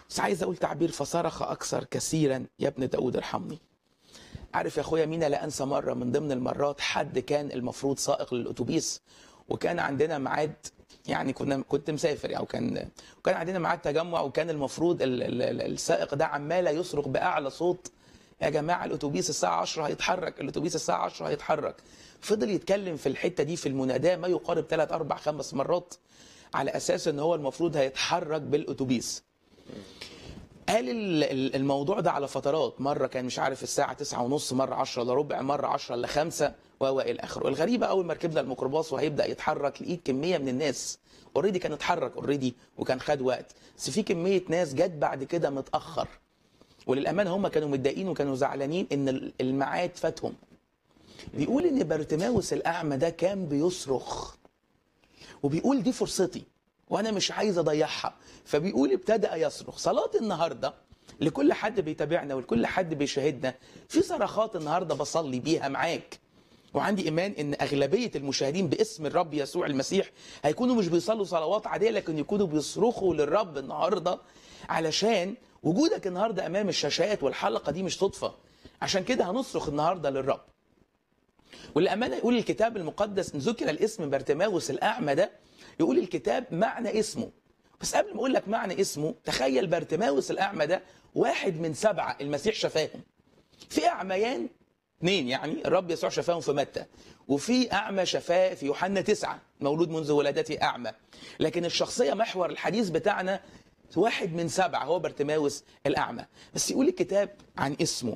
بس عايز اقول تعبير فصرخ اكثر كثيرا يا ابن داود ارحمني عارف يا اخويا مينا لا انسى مره من ضمن المرات حد كان المفروض سائق للاتوبيس وكان عندنا ميعاد يعني كنا كنت مسافر او كان وكان عندنا ميعاد تجمع وكان المفروض ال- ال- ال- السائق ده عمال يصرخ باعلى صوت يا جماعه الاتوبيس الساعه 10 هيتحرك الاتوبيس الساعه 10 هيتحرك فضل يتكلم في الحته دي في المناداه ما يقارب 3 4 5 مرات على اساس ان هو المفروض هيتحرك بالاتوبيس قال ال- ال- الموضوع ده على فترات مره كان مش عارف الساعه 9 ونص مره 10 الا ربع مره 10 الا 5 و الى اخره الغريبه اول ما ركبنا الميكروباص وهيبدا يتحرك لقيت كميه من الناس اوريدي كان اتحرك اوريدي وكان خد وقت بس في كميه ناس جت بعد كده متاخر وللامانه هم كانوا متضايقين وكانوا زعلانين ان ال- الميعاد فاتهم بيقول ان بارتماوس الاعمى ده كان بيصرخ وبيقول دي فرصتي وانا مش عايز اضيعها فبيقول ابتدأ يصرخ صلاة النهاردة لكل حد بيتابعنا ولكل حد بيشاهدنا في صرخات النهاردة بصلي بيها معاك وعندي ايمان ان اغلبيه المشاهدين باسم الرب يسوع المسيح هيكونوا مش بيصلوا صلوات عاديه لكن يكونوا بيصرخوا للرب النهارده علشان وجودك النهارده امام الشاشات والحلقه دي مش صدفه عشان كده هنصرخ النهارده للرب والامانه يقول الكتاب المقدس ان ذكر الاسم بارتماوس الاعمى ده يقول الكتاب معنى اسمه بس قبل ما اقول لك معنى اسمه تخيل بارتماوس الاعمى ده واحد من سبعه المسيح شفاهم في اعميان اثنين يعني الرب يسوع شفاهم في متى وفي اعمى شفاه في يوحنا تسعة مولود منذ ولادته اعمى لكن الشخصيه محور الحديث بتاعنا واحد من سبعه هو بارتماوس الاعمى بس يقول الكتاب عن اسمه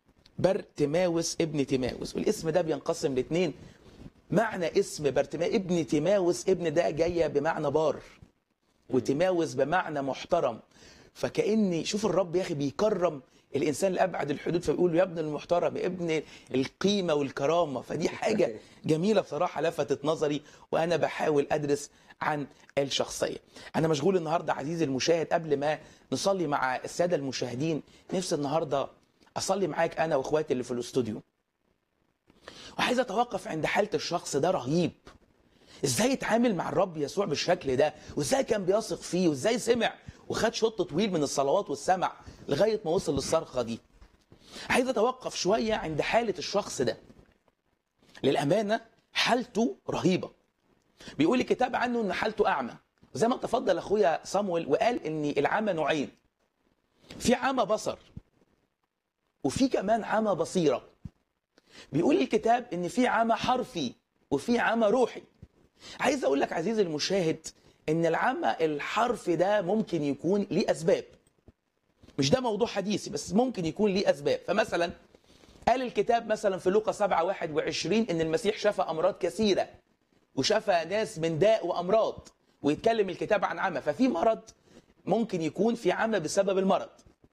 بارتماوس ابن تيماوس والاسم ده بينقسم لاثنين معنى اسم بارتما ابن تيماوس ابن ده جايه بمعنى بار وتيماوس بمعنى محترم فكاني شوف الرب يا اخي بيكرم الانسان لابعد الحدود فبيقول له يا ابن المحترم يا ابن القيمه والكرامه فدي حاجه جميله بصراحه لفتت نظري وانا بحاول ادرس عن الشخصيه. انا مشغول النهارده عزيزي المشاهد قبل ما نصلي مع الساده المشاهدين نفسي النهارده اصلي معاك انا واخواتي اللي في الاستوديو. وعايز اتوقف عند حاله الشخص ده رهيب. ازاي يتعامل مع الرب يسوع بالشكل ده وازاي كان بيثق فيه وازاي سمع وخد شوط طويل من الصلوات والسمع لغايه ما وصل للصرخه دي عايز اتوقف شويه عند حاله الشخص ده للامانه حالته رهيبه بيقول الكتاب عنه ان حالته اعمى زي ما تفضل اخويا صامويل وقال ان العمى نوعين في عمى بصر وفي كمان عمى بصيره بيقول الكتاب ان في عمى حرفي وفي عمى روحي عايز اقول لك عزيزي المشاهد ان العمى الحرفي ده ممكن يكون ليه اسباب مش ده موضوع حديثي بس ممكن يكون ليه اسباب فمثلا قال الكتاب مثلا في لوقا 7 21 ان المسيح شفى امراض كثيره وشفى ناس من داء وامراض ويتكلم الكتاب عن عمى ففي مرض ممكن يكون في عمى بسبب المرض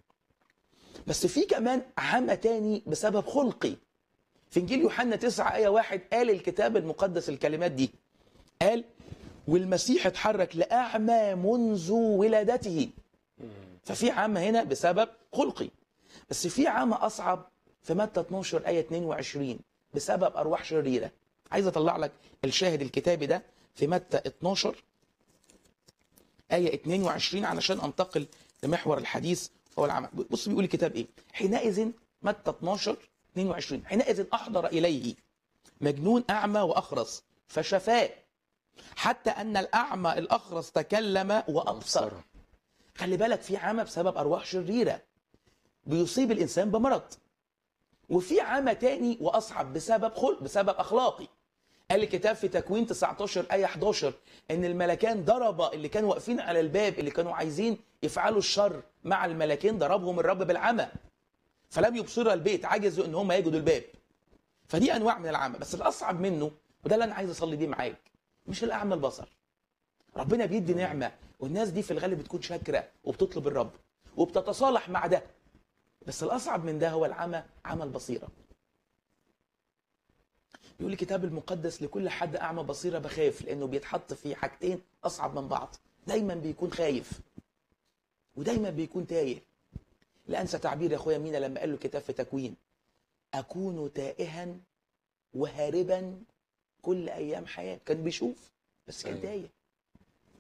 بس في كمان عمى تاني بسبب خلقي في انجيل يوحنا 9 ايه 1 قال الكتاب المقدس الكلمات دي قال والمسيح اتحرك لاعمى منذ ولادته ففي عمى هنا بسبب خلقي بس في عمى اصعب في متى 12 ايه 22 بسبب ارواح شريره عايز اطلع لك الشاهد الكتابي ده في متى 12 ايه 22 علشان انتقل لمحور الحديث هو العمى بص بيقول الكتاب ايه حينئذ متى 12 22 حينئذ احضر اليه مجنون اعمى واخرس فشفاه حتى ان الاعمى الاخرس تكلم وابصر خلي بالك في عمى بسبب ارواح شريره بيصيب الانسان بمرض وفي عمى تاني واصعب بسبب خلق بسبب اخلاقي قال الكتاب في تكوين 19 ايه 11 ان الملكان ضرب اللي كانوا واقفين على الباب اللي كانوا عايزين يفعلوا الشر مع الملكين ضربهم الرب بالعمى فلم يبصروا البيت عجزوا ان هم يجدوا الباب فدي انواع من العمى بس الاصعب منه وده اللي انا عايز اصلي بيه معاك مش الاعمى البصر ربنا بيدي نعمه والناس دي في الغالب بتكون شاكره وبتطلب الرب وبتتصالح مع ده بس الاصعب من ده هو العمى عمى البصيره يقول الكتاب المقدس لكل حد اعمى بصيره بخاف لانه بيتحط في حاجتين اصعب من بعض دايما بيكون خايف ودايما بيكون تايه لا انسى تعبير يا اخويا مينا لما قال له الكتاب في تكوين اكون تائها وهاربا كل ايام حياه كان بيشوف بس كان أيوة. تايه